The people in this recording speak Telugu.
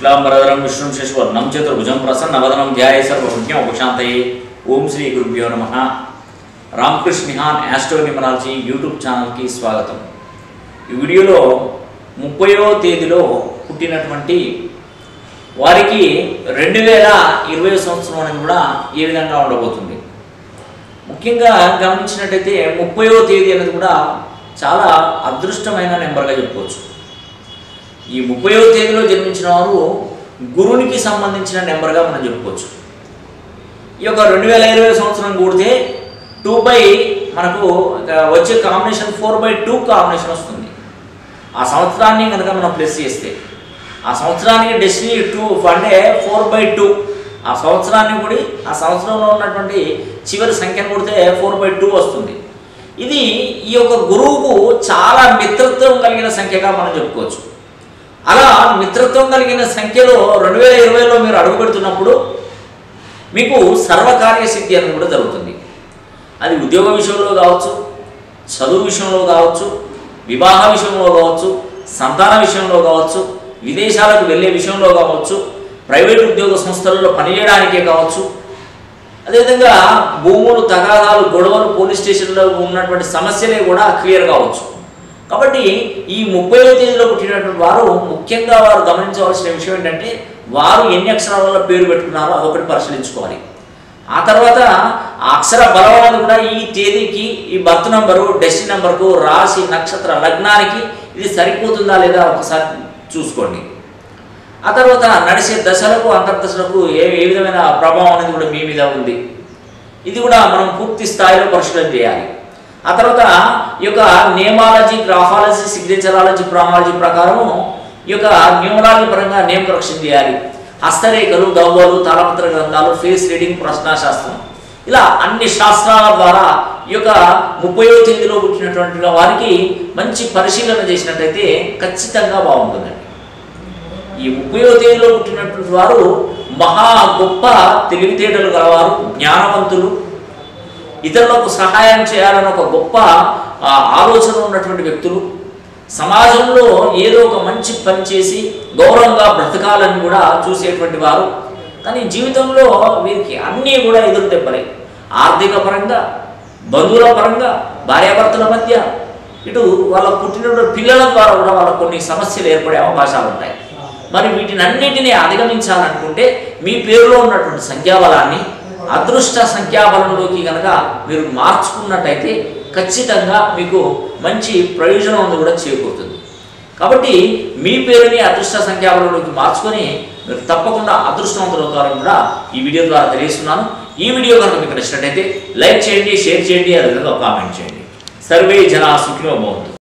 శుక్లాంబరధరం విష్ణుం శశివర్ణం చతుర్భుజం ప్రసన్నవదనం ధ్యాయ సర్వజ్ఞ ఉపశాంతయే ఓం శ్రీ గురుభ్యో నమ Ramakrishna Nihan astro numerology YouTube ఛానల్కి స్వాగతం ఈ వీడియోలో ముప్పయో తేదీలో పుట్టినటువంటి వారికి రెండు వేల ఇరవై సంవత్సరం అనేది కూడా ఏ విధంగా ఉండబోతుంది ముఖ్యంగా గమనించినట్టయితే ముప్పయో తేదీ అనేది కూడా చాలా అదృష్టమైన నెంబర్గా చెప్పుకోవచ్చు ఈ ముప్పయో తేదీలో జన్మించిన వారు గురునికి సంబంధించిన నెంబర్గా మనం చెప్పుకోవచ్చు ఈ యొక్క రెండు వేల ఇరవై సంవత్సరం కూడితే టూ బై మనకు ఒక వచ్చే combination four by two combination వస్తుంది ఆ సంవత్సరాన్ని కనుక మనం ప్లస్ చేస్తే ఆ సంవత్సరానికి డెస్టినీ టూ అంటే ఫోర్ బై టూ ఆ సంవత్సరాన్ని కూడా ఆ సంవత్సరంలో ఉన్నటువంటి చివరి సంఖ్యను కొడితే ఫోర్ బై టూ వస్తుంది ఇది ఈ యొక్క గురువుకు చాలా మిత్రత్వం కలిగిన సంఖ్యగా మనం చెప్పుకోవచ్చు అలా మిత్రత్వం కలిగిన సంఖ్యలో రెండు వేల ఇరవైలో మీరు అడుగు పెడుతున్నప్పుడు మీకు సర్వకార్య సిద్ధి అనేది కూడా జరుగుతుంది అది ఉద్యోగ విషయంలో కావచ్చు చదువు విషయంలో కావచ్చు వివాహ విషయంలో కావచ్చు సంతాన విషయంలో కావచ్చు విదేశాలకు వెళ్ళే విషయంలో కావచ్చు ప్రైవేట్ ఉద్యోగ సంస్థలలో పనిచేయడానికే కావచ్చు అదేవిధంగా భూములు తగాదాలు గొడవలు పోలీస్ స్టేషన్లో ఉన్నటువంటి సమస్యలే కూడా క్లియర్ కావచ్చు కాబట్టి ఈ ముప్పై తేదీలో పుట్టినటువంటి వారు ముఖ్యంగా వారు గమనించవలసిన విషయం ఏంటంటే వారు ఎన్ని అక్షరాల పేరు పెట్టుకున్నారో అదొకటి పరిశీలించుకోవాలి ఆ తర్వాత ఆ అక్షర బలం అనేది కూడా ఈ తేదీకి ఈ బర్త్ నంబరు డెస్టిన్ నంబర్కు రాశి నక్షత్ర లగ్నానికి ఇది సరిపోతుందా లేదా ఒకసారి చూసుకోండి ఆ తర్వాత నడిచే దశలకు అంతర్దశలకు ఏ ఏ విధమైన ప్రభావం అనేది కూడా మీ మీద ఉంది ఇది కూడా మనం పూర్తి స్థాయిలో పరిశీలన చేయాలి ఆ తర్వాత ఈ యొక్క నియమాలజీ గ్రాఫాలజీ సిగ్నేచరాలజీ ప్రామాలజీ ప్రకారం ఈ యొక్క న్యూమరాలజీ పరంగా నేమ్ కరెక్షన్ చేయాలి హస్తరేఖలు దవ్వలు తాళపత్ర గ్రంథాలు ఫేస్ రీడింగ్ ప్రశ్నాశాస్త్రం ఇలా అన్ని శాస్త్రాల ద్వారా ఈ యొక్క ముప్పయో తేదీలో పుట్టినటువంటి వారికి మంచి పరిశీలన చేసినట్టయితే ఖచ్చితంగా బాగుంటుందండి ఈ ముప్పయో తేదీలో పుట్టినటువంటి వారు మహా గొప్ప తెలివితేటలు గలవారు జ్ఞానవంతులు ఇతరులకు సహాయం చేయాలని ఒక గొప్ప ఆ, ఆలోచన ఉన్నటువంటి వ్యక్తులు సమాజంలో ఏదో ఒక మంచి పని చేసి గౌరవంగా బ్రతకాలని కూడా చూసేటువంటి వారు కానీ జీవితంలో వీరికి అన్నీ కూడా ఎదురు దెబ్బలే ఆర్థిక పరంగా బంధువుల పరంగా భార్యాభర్తల మధ్య ఇటు వాళ్ళ పుట్టినటువంటి పిల్లల ద్వారా కూడా వాళ్ళకు కొన్ని సమస్యలు ఏర్పడే అవకాశాలు ఉంటాయి మరి వీటిని అన్నింటినీ అధిగమించాలనుకుంటే మీ పేరులో ఉన్నటువంటి సంఖ్యాబలాన్ని అదృష్ట సంఖ్యాబలంలోకి కనుక మీరు మార్చుకున్నట్టయితే ఖచ్చితంగా మీకు మంచి ప్రయోజనం అనేది కూడా చేకూరుతుంది కాబట్టి మీ పేరుని అదృష్ట సంఖ్యాబలంలోకి మార్చుకొని మీరు తప్పకుండా అదృష్టవంతులు అవుతారని కూడా ఈ వీడియో ద్వారా తెలియజేస్తున్నాను ఈ వీడియో కనుక మీకు నచ్చినట్టయితే లైక్ చేయండి షేర్ చేయండి అదేవిధంగా కామెంట్ చేయండి సర్వే జనా సుఖినో భవంతు